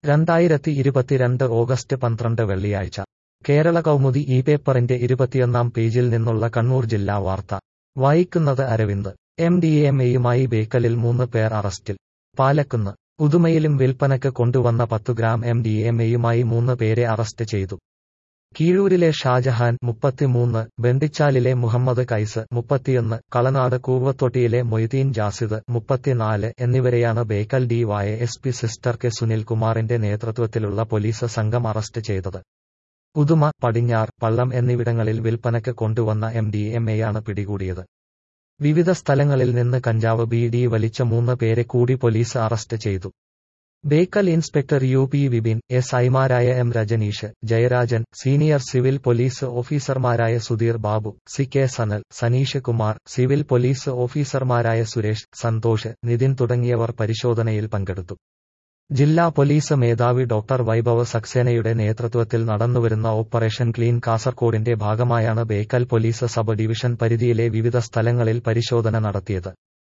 രണ്ടായിരത്തി ഇരുപത്തിരണ്ട് ഓഗസ്റ്റ് പന്ത്രണ്ട് വെള്ളിയാഴ്ച കേരള കൗമുദി ഈ പേപ്പറിന്റെ ഇരുപത്തിയൊന്നാം പേജിൽ നിന്നുള്ള കണ്ണൂർ ജില്ലാ വാർത്ത വായിക്കുന്നത് അരവിന്ദ് എം ഡി എം എയുമായി ബേക്കലിൽ മൂന്ന് പേർ അറസ്റ്റിൽ പാലക്കുന്ന് ഉദുമയിലും വിൽപ്പനക്ക് കൊണ്ടുവന്ന പത്തു ഗ്രാം എം ഡി എം എയുമായി മൂന്ന് പേരെ അറസ്റ്റ് ചെയ്തു കീഴൂരിലെ ഷാജഹാൻ മുപ്പത്തിമൂന്ന് ബന്ദിച്ചാലിലെ മുഹമ്മദ് കൈസ് മുപ്പത്തിയൊന്ന് കളനാട് കൂവത്തൊട്ടിയിലെ മൊയ്തീൻ ജാസിദ് മുപ്പത്തിനാല് എന്നിവരെയാണ് Bekal D Y S P sister K സുനിൽകുമാറിന്റെ നേതൃത്വത്തിലുള്ള പോലീസ് സംഘം അറസ്റ്റ് ചെയ്തത് ഉദുമ പടിഞ്ഞാർ പള്ളം എന്നിവിടങ്ങളിൽ വിൽപ്പനക്ക് കൊണ്ടുവന്ന എം ഡി എം എയാണ് പിടികൂടിയത് വിവിധ സ്ഥലങ്ങളിൽ നിന്ന് കഞ്ചാവ് ബി ഡി വലിച്ച മൂന്ന് പേരെ കൂടി പോലീസ് അറസ്റ്റ് ചെയ്തു Bekal inspector U P Vipin S ഐമാരായ M Rajaneesh Jayarajan senior civil police ഓഫീസർമാരായ Sudheer Babu C K Sanal Saneesh Kumar civil police ഓഫീസർമാരായ സുരേഷ് സന്തോഷ് നിതിൻ തുടങ്ങിയവർ പരിശോധനയിൽ പങ്കെടുത്തു ജില്ലാ പോലീസ് മേധാവി ഡോക്ടർ വൈഭവ് സക്സേനയുടെ നേതൃത്വത്തിൽ നടന്നുവരുന്ന ഓപ്പറേഷൻ ക്ലീൻ കാസർകോടിന്റെ ഭാഗമായാണ് ബേക്കൽ പോലീസ് സബ് ഡിവിഷൻ പരിധിയിലെ വിവിധ സ്ഥലങ്ങളിൽ പരിശോധന നടത്തിയത്